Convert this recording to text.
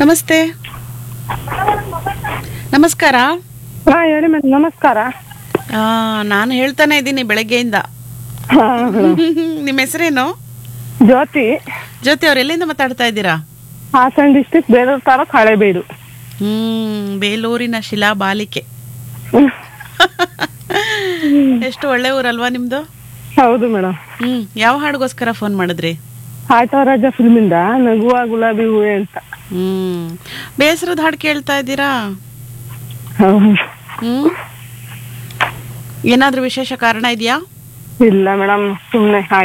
ನಮಸ್ತೆ ನಮಸ್ಕಾರ ಹಾ ಹೇಳಿ ಮೇಡಮ್ ನಮಸ್ಕಾರ ಆ, ನಾನು ಹೇಳ್ತಾನೆ ಇದ್ದೀನಿ ಬೆಳಗ್ಗೆಯಿಂದ ಹಾ, ನಿಮ್ಮ ಹೆಸರೇನು ಜ್ಯೋತಿ ಜ್ಯೋತಿ ಅವ್ರು ಎಲ್ಲಿಂದ ಮಾತಾಡ್ತಾ ಇದ್ದೀರಾ ಹಾಸನ ಡಿಸ್ಟಿಕ್ ಬೇಲೂರು ತಾಲೂಕ್ ಹಳೇಬೀಡು ಹ್ಮ್ ಬೇಲೂರಿನ ಶಿಲಾ ಬಾಲಿಕೆ ಎಷ್ಟು ಒಳ್ಳೆ ಊರಲ್ವಾ ನಿಮ್ದು ಹೌದು ಮೇಡಮ್ ಹ್ಮ್ ಯಾವ ಹಾಡಿಗೋಸ್ಕರ ಫೋನ್ ಮಾಡಿದ್ರಿ ಆಟೋ ರಾಜ ಫಿಲ್ಮಿಂದ ನಗುವ ಗುಲಾಬಿ ಹೂವೆ ಅಂತ ಹ್ಮ್ ಬೇಸರದ ಹಾಡು ಕೇಳ್ತಾ ಇದ್ದೀರಾ ಹೌದು. ಹ್ಮ್ ಏನಾದ್ರೂ ವಿಶೇಷ ಕಾರಣ ಇದೆಯಾ ಇಲ್ಲ ಮೇಡಮ್ ಸುಮ್ನೆ